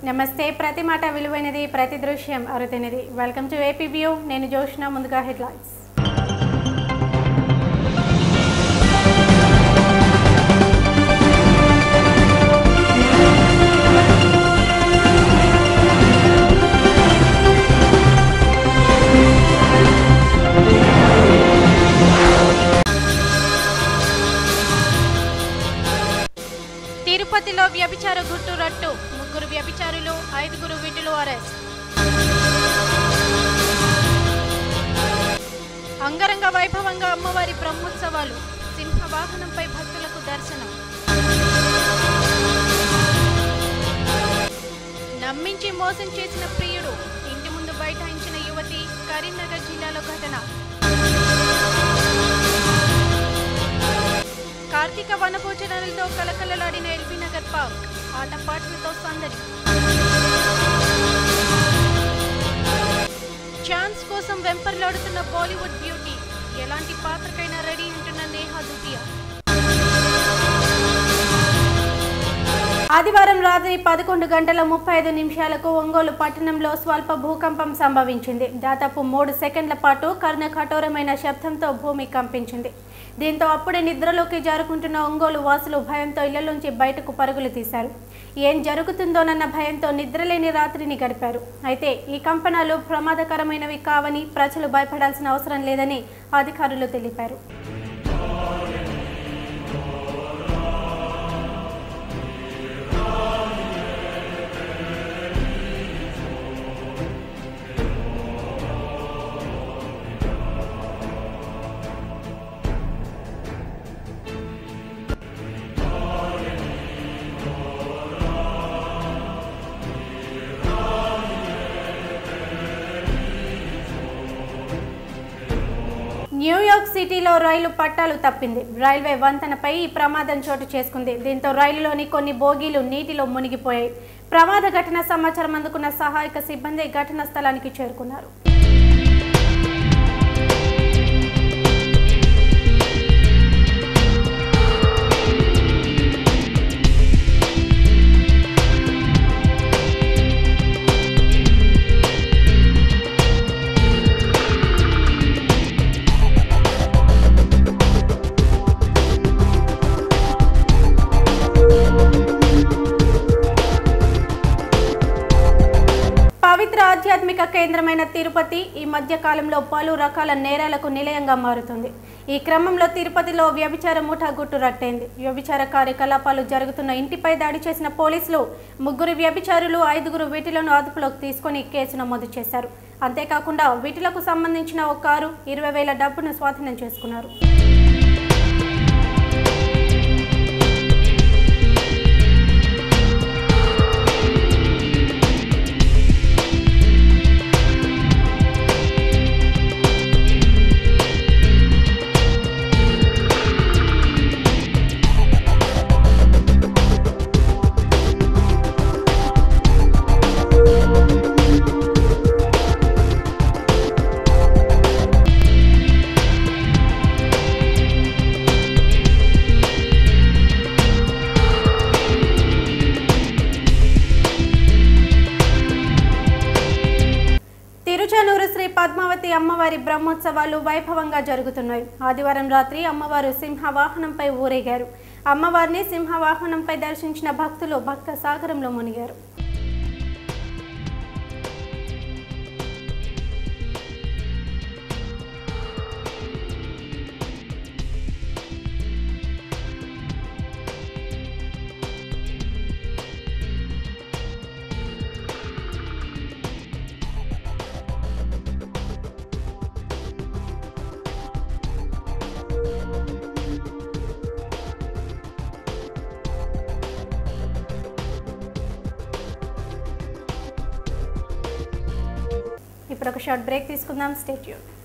నమస్తే ప్రతి మాట విలువైనది ప్రతి దృశ్యం అరుదైనది వెల్కమ్ టు ఏపీ వ్యూ నేను జోష్న ముందుగా హెడ్లైన్స్ తిరుపతిలో వ్యభిచార గుట్టు రట్టు ముగ్గురు వ్యభిచారులు ఐదుగురు విటులు అరెస్ట్ అంగరంగ వైభవంగా అమ్మవారి బ్రహ్మోత్సవాలు సింహ వాహనంపై భక్తులకు దర్శనం నమ్మించి మోసం చేసిన ప్రియుడు ఇంటి ముందు బైఠాయించిన యువతి కరీంనగర్ జిల్లాలో ఘటన కార్తీక వనభోజనాలతో కలకలలాడిన ఎల్బీ నగర్ పార్క్ ఆటపాటలతో సందడి ఛాన్స్ కోసం వెంపర్లాడుతున్న బాలీవుడ్ బ్యూటీ ఎలాంటి పాత్రకైనా రెడీ అంటున్న నేహా దుతియా ఆదివారం రాత్రి పదకొండు గంటల ముప్పై ఐదు నిమిషాలకు ఒంగోలు పట్టణంలో స్వల్ప భూకంపం సంభవించింది దాదాపు మూడు సెకండ్ల పాటు కర్ణ కఠోరమైన శబ్దంతో భూమి కంపించింది దీంతో అప్పుడే నిద్రలోకి జారుకుంటున్న ఒంగోలు వాసులు భయంతో ఇళ్లలోంచి బయటకు పరుగులు తీశారు ఏం జరుగుతుందోనన్న భయంతో నిద్రలేని రాత్రిని గడిపారు అయితే ఈ కంపనాలు ప్రమాదకరమైనవి కావని ప్రజలు భయపడాల్సిన అవసరం లేదని అధికారులు తెలిపారు న్యూయార్క్ సిటీలో రైలు పట్టాలు తప్పింది రైల్వే వంతెనపై ఈ ప్రమాదం చోటు చేసుకుంది దీంతో రైలులోని కొన్ని బోగీలు నీటిలో మునిగిపోయాయి ప్రమాద ఘటన సమాచారం అందుకున్న సహాయక సిబ్బంది ఘటనా స్థలానికి చేరుకున్నారు పవిత్ర ఆధ్యాత్మిక కేంద్రమైన తిరుపతి ఈ మధ్య కాలంలో పలు రకాల నేరాలకు నిలయంగా మారుతుంది ఈ క్రమంలో తిరుపతిలో వ్యభిచార ముఠా గుట్టు రట్టైంది వ్యభిచార కార్యకలాపాలు జరుగుతున్న ఇంటిపై దాడి చేసిన పోలీసులు ముగ్గురు వ్యభిచారులు ఐదుగురు వీటిలను అదుపులోకి తీసుకొని కేసు నమోదు చేశారు అంతేకాకుండా వీటిలకు సంబంధించిన ఒక కారు ఇరవై వేల డబ్బును స్వాధీనం చేసుకున్నారు తిరుచానూరు శ్రీ పద్మావతి అమ్మవారి బ్రహ్మోత్సవాలు వైభవంగా జరుగుతున్నాయి ఆదివారం రాత్రి అమ్మవారు సింహ వాహనంపై ఊరేగారు అమ్మవారిని సింహ వాహనంపై దర్శించిన భక్తులు భక్త సాగరంలో మునిగారు ఇప్పుడు ఒక షార్ట్ బ్రేక్ తీసుకుందాం స్టేట్యూన్